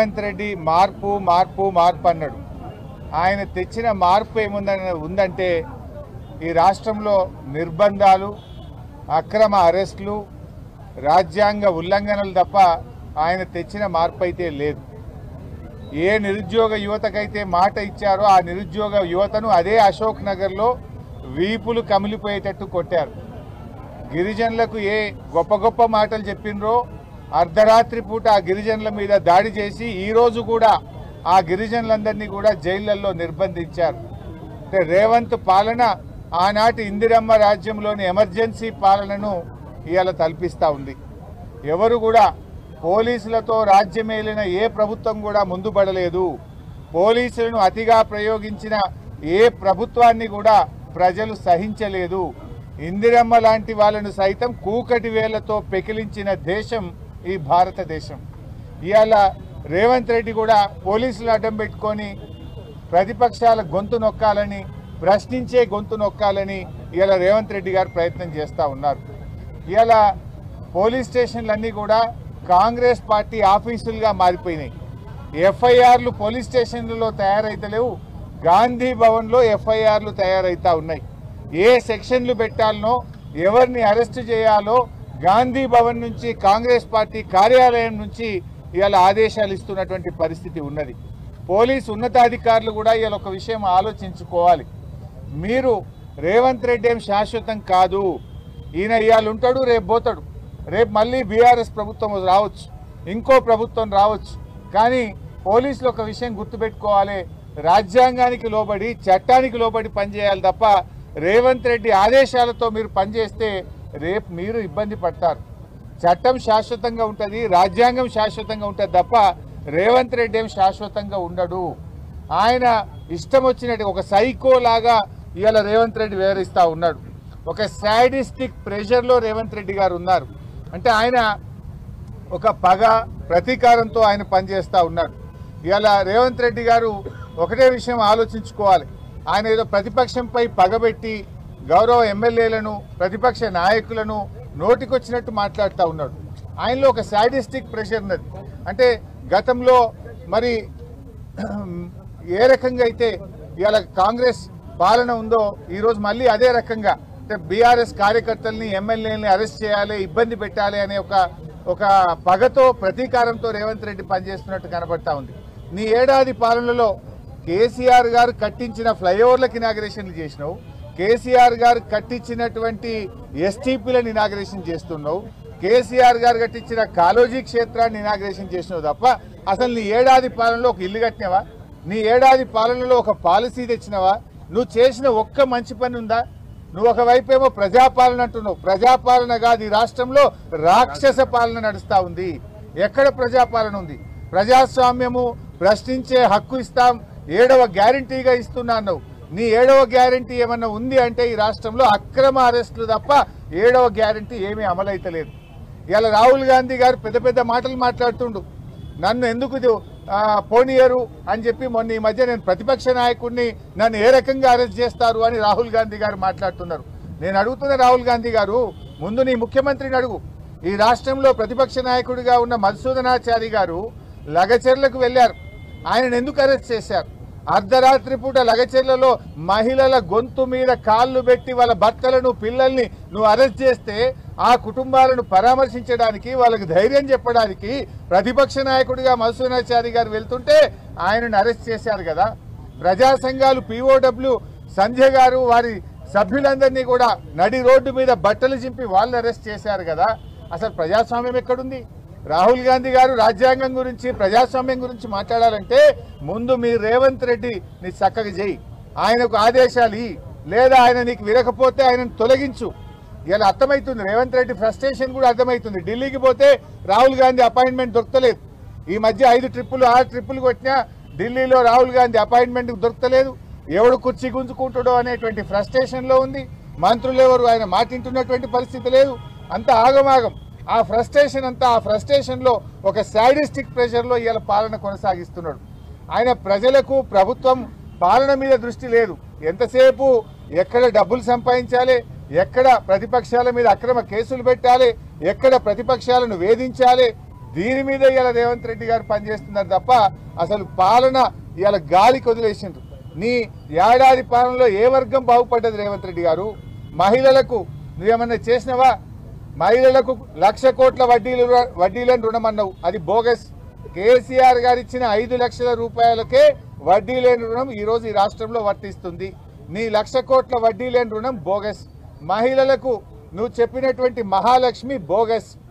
రేవంత్ రెడ్డి మార్పు మార్పు మార్పు అన్నాడు ఆయన తెచ్చిన మార్పు ఏముందని ఉందంటే ఈ రాష్ట్రంలో నిర్బంధాలు అక్రమ అరెస్టులు రాజ్యాంగ ఉల్లంఘనలు తప్ప ఆయన తెచ్చిన మార్పు అయితే లేదు ఏ నిరుద్యోగ యువతకైతే మాట ఇచ్చారో ఆ నిరుద్యోగ యువతను అదే అశోక్ నగర్లో వీపులు కమిలిపోయేటట్టు కొట్టారు గిరిజనులకు ఏ గొప్ప గొప్ప మాటలు చెప్పినరో అర్ధరాత్రి పూట ఆ గిరిజనుల మీద దాడి చేసి ఈ రోజు కూడా ఆ గిరిజనులందరినీ కూడా జైళ్లలో నిర్బంధించారు అంటే రేవంత్ పాలన ఆనాటి ఇందిరమ్మ రాజ్యంలోని ఎమర్జెన్సీ పాలనను ఇవాళ తల్పిస్తూ ఉంది ఎవరు కూడా పోలీసులతో రాజ్యమేలిన ఏ ప్రభుత్వం కూడా ముందు పడలేదు పోలీసులను అతిగా ప్రయోగించిన ఏ ప్రభుత్వాన్ని కూడా ప్రజలు సహించలేదు ఇందిరమ్మ లాంటి వాళ్ళను సైతం కూకటి వేలతో పెకిలించిన దేశం ఈ భారతదేశం ఇవాళ రేవంత్ రెడ్డి కూడా పోలీసులు అడ్డం పెట్టుకొని ప్రతిపక్షాల గొంతు నొక్కాలని ప్రశ్నించే గొంతు నొక్కాలని ఇవాళ రేవంత్ రెడ్డి గారు ప్రయత్నం చేస్తూ ఉన్నారు ఇవాళ పోలీస్ స్టేషన్లన్నీ కూడా కాంగ్రెస్ పార్టీ ఆఫీసులుగా మారిపోయినాయి ఎఫ్ఐఆర్లు పోలీస్ స్టేషన్లలో తయారైతలేవు గాంధీ భవన్లో ఎఫ్ఐఆర్లు తయారైతా ఉన్నాయి ఏ సెక్షన్లు పెట్టాలనో ఎవరిని అరెస్ట్ చేయాలో గాంధీ భవన్ నుంచి కాంగ్రెస్ పార్టీ కార్యాలయం నుంచి ఇవాళ ఆదేశాలు ఇస్తున్నటువంటి పరిస్థితి ఉన్నది పోలీస్ ఉన్నతాధికారులు కూడా ఇవాళ ఒక విషయం ఆలోచించుకోవాలి మీరు రేవంత్ రెడ్డి ఏం శాశ్వతం కాదు ఈయన ఇవాళ ఉంటాడు రేపు పోతాడు రేపు మళ్ళీ బీఆర్ఎస్ ప్రభుత్వం రావచ్చు ఇంకో ప్రభుత్వం రావచ్చు కానీ పోలీసులు ఒక విషయం గుర్తుపెట్టుకోవాలి రాజ్యాంగానికి లోబడి చట్టానికి లోబడి పనిచేయాలి తప్ప రేవంత్ రెడ్డి ఆదేశాలతో మీరు పనిచేస్తే రేపు మీరు ఇబ్బంది పడతారు చట్టం శాశ్వతంగా ఉంటుంది రాజ్యాంగం శాశ్వతంగా ఉంటుంది తప్ప రేవంత్ రెడ్డి ఏం శాశ్వతంగా ఉండడు ఆయన ఇష్టం వచ్చినట్టు ఒక సైకో లాగా ఇవాళ రేవంత్ రెడ్డి వివరిస్తూ ఉన్నాడు ఒక సాడిస్టిక్ ప్రెషర్లో రేవంత్ రెడ్డి గారు ఉన్నారు అంటే ఆయన ఒక పగ ప్రతీకారంతో ఆయన పనిచేస్తూ ఉన్నాడు ఇవాళ రేవంత్ రెడ్డి గారు ఒకటే విషయం ఆలోచించుకోవాలి ఆయన ఏదో ప్రతిపక్షంపై పగబెట్టి గౌరవ ఎమ్మెల్యేలను ప్రతిపక్ష నాయకులను నోటికొచ్చినట్టు మాట్లాడుతూ ఉన్నాడు ఆయనలో ఒక సాడిస్టిక్ ప్రెషర్ ఉన్నది అంటే గతంలో మరి ఏ రకంగా అయితే ఇవాళ కాంగ్రెస్ పాలన ఉందో ఈరోజు మళ్ళీ అదే రకంగా అంటే బీఆర్ఎస్ కార్యకర్తల్ని ఎమ్మెల్యేలని అరెస్ట్ చేయాలి ఇబ్బంది పెట్టాలి అనే ఒక ఒక పగతో ప్రతీకారంతో రేవంత్ రెడ్డి పనిచేస్తున్నట్టు కనబడతా ఉంది నీ ఏడాది పాలనలో కేసీఆర్ గారు కట్టించిన ఫ్లైఓవర్లకు ఇనాగ్రేషన్లు చేసినావు కేసీఆర్ గారు కట్టించినటువంటి ఎస్టీపీలను ఇనాగ్రేషన్ చేస్తున్నావు కేసీఆర్ గారు కట్టించిన కాలోజీ క్షేత్రాన్ని ఇనాగ్రేషన్ చేసినావు తప్ప అసలు నీ ఏడాది పాలనలో ఒక ఇల్లు కట్టినావా నీ ఏడాది పాలనలో ఒక పాలసీ తెచ్చినావా నువ్వు చేసిన ఒక్క మంచి పని ఉందా నువ్వు ఒకవైపేమో ప్రజాపాలన అంటున్నావు ప్రజాపాలన కాదు ఈ రాష్ట్రంలో రాక్షస పాలన నడుస్తా ఉంది ఎక్కడ ప్రజాపాలన ఉంది ప్రజాస్వామ్యము ప్రశ్నించే హక్కు ఇస్తాం ఏడవ గ్యారంటీగా ఇస్తున్నా అన్నావు నీ ఏడవ గ్యారంటీ ఏమన్నా ఉంది అంటే ఈ రాష్ట్రంలో అక్రమ అరెస్టులు తప్ప ఏడవ గ్యారంటీ ఏమీ అమలైతలేదు ఇలా రాహుల్ గాంధీ గారు పెద్ద పెద్ద మాటలు మాట్లాడుతుండు నన్ను ఎందుకు ఇది, ఆ, పోనీయరు అని చెప్పి మొన్న ఈ మధ్య నేను ప్రతిపక్ష నాయకుడిని నన్ను ఏ రకంగా అరెస్ట్ చేస్తారు అని రాహుల్ గాంధీ గారు మాట్లాడుతున్నారు నేను అడుగుతున్న రాహుల్ గాంధీ గారు ముందు నీ ముఖ్యమంత్రిని అడుగు ఈ రాష్ట్రంలో ప్రతిపక్ష నాయకుడిగా ఉన్న మధుసూదనాచారి గారు లగచెర్లకు వెళ్లారు ఆయనను ఎందుకు అరెస్ట్ చేశారు అర్ధరాత్రి పూట లగచెర్లలో మహిళల గొంతు మీద కాళ్ళు పెట్టి వాళ్ళ భర్తలను పిల్లల్ని నువ్వు అరెస్ట్ చేస్తే ఆ కుటుంబాలను పరామర్శించడానికి వాళ్ళకి ధైర్యం చెప్పడానికి ప్రతిపక్ష నాయకుడిగా మధుసూనాచారి గారు వెళ్తుంటే ఆయనను అరెస్ట్ చేశారు కదా ప్రజా సంఘాలు పీఓడబ్ల్యూ సంజయ్ గారు వారి సభ్యులందరినీ కూడా నడి రోడ్డు మీద బట్టలు చింపి వాళ్ళు అరెస్ట్ చేశారు కదా అసలు ప్రజాస్వామ్యం ఎక్కడుంది రాహుల్ గాంధీ గారు రాజ్యాంగం గురించి ప్రజాస్వామ్యం గురించి మాట్లాడాలంటే ముందు మీ రేవంత్ రెడ్డి నీ చక్కగా చేయి ఆయనకు ఆదేశాలు ఇయ్యి లేదా ఆయన నీకు విరకపోతే ఆయనను తొలగించు ఇలా అర్థమవుతుంది రేవంత్ రెడ్డి ఫ్రస్ట్రేషన్ కూడా అర్థమవుతుంది ఢిల్లీకి పోతే రాహుల్ గాంధీ అపాయింట్మెంట్ దొరకలేదు ఈ మధ్య ఐదు ట్రిప్పులు ఆరు ట్రిప్పులు కొట్టినా ఢిల్లీలో రాహుల్ గాంధీ అపాయింట్మెంట్ దొరకలేదు ఎవడు కుర్చీ గుంజుకుంటాడో అనేటువంటి ఫ్రస్ట్రేషన్ లో ఉంది మంత్రులు ఎవరు ఆయన మాటింటున్నటువంటి పరిస్థితి లేదు అంత ఆగమాగం ఆ ఫ్రస్ట్రేషన్ అంతా ఆ ఫ్రస్ట్రేషన్ లో ఒక సాడిస్టిక్ ప్రెషర్ లో ఇవాళ పాలన కొనసాగిస్తున్నాడు ఆయన ప్రజలకు ప్రభుత్వం పాలన మీద దృష్టి లేదు ఎంతసేపు ఎక్కడ డబ్బులు సంపాదించాలి ఎక్కడ ప్రతిపక్షాల మీద అక్రమ కేసులు పెట్టాలి ఎక్కడ ప్రతిపక్షాలను వేధించాలి దీని మీద ఇవాళ రేవంత్ రెడ్డి గారు పనిచేస్తున్నారు తప్ప అసలు పాలన ఇవాళ గాలికి వదిలేసిండ్రు నీ ఏడాది పాలనలో ఏ వర్గం బాగుపడ్డది రేవంత్ రెడ్డి గారు మహిళలకు నువ్వేమన్నా చేసినవా మహిళలకు లక్ష కోట్ల వడ్డీలు వడ్డీలను రుణం అన్నావు అది బోగస్ కేసీఆర్ గారు ఇచ్చిన ఐదు లక్షల రూపాయలకే వడ్డీ లేని రుణం ఈ రోజు ఈ రాష్ట్రంలో వర్తిస్తుంది నీ లక్ష కోట్ల వడ్డీ లేని రుణం బోగస్ మహిళలకు నువ్వు చెప్పినటువంటి మహాలక్ష్మి బోగస్